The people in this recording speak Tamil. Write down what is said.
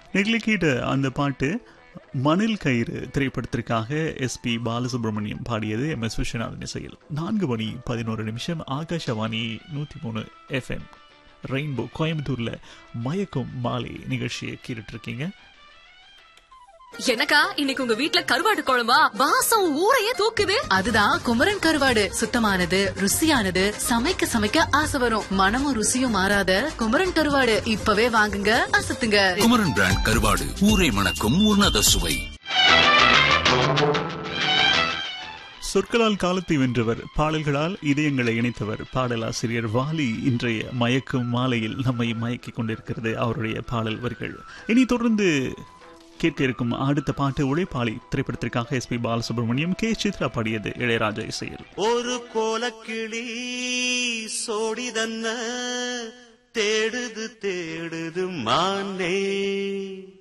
நெகிழி கேட்ட அந்த பாட்டு மணில் கயிறு திரைப்படத்திற்காக எஸ்பி பாலசுப்ரமணியம் பாடியது எம் எஸ் விஸ்வநாதன் இசையில் நான்கு மணி பதினோரு நிமிஷம் ஆகாஷவாணி நூற்றி மூணு எஃப்எம் ரெயின்போ கோயம்புத்தூர்ல மயக்கும் மாலை நிகழ்ச்சியை கேட்டுட்டு இருக்கீங்க எனக்கா இன்னைக்கு உங்க வீட்ல கருவாடு குழம்பா வாசம் ஊரையே தூக்குது அதுதான் குமரன் கருவாடு சுத்தமானது ருசியானது சமைக்க சமைக்க ஆசை வரும் மனமும் ருசியும் மாறாத குமரன் கருவாடு இப்பவே வாங்குங்க அசத்துங்க குமரன் பிராண்ட் கருவாடு ஊரை மணக்கும் உன்னத சுவை சொற்களால் காலத்தை வென்றவர் பாடல்களால் இதயங்களை இணைத்தவர் பாடலாசிரியர் வாலி இன்றைய மயக்கும் மாலையில் நம்மை மயக்கிக் கொண்டிருக்கிறது அவருடைய பாடல் வரிகள் இனி தொடர்ந்து கேட்க இருக்கும் அடுத்த பாட்டு உழைப்பாளி திரைப்படத்திற்காக S P Balasubrahmanyam K Chithra பாடியது இளையராஜா இசையில் ஒரு கோலக்கிளி சோடிதன்ன தேடுது தேடுது மானே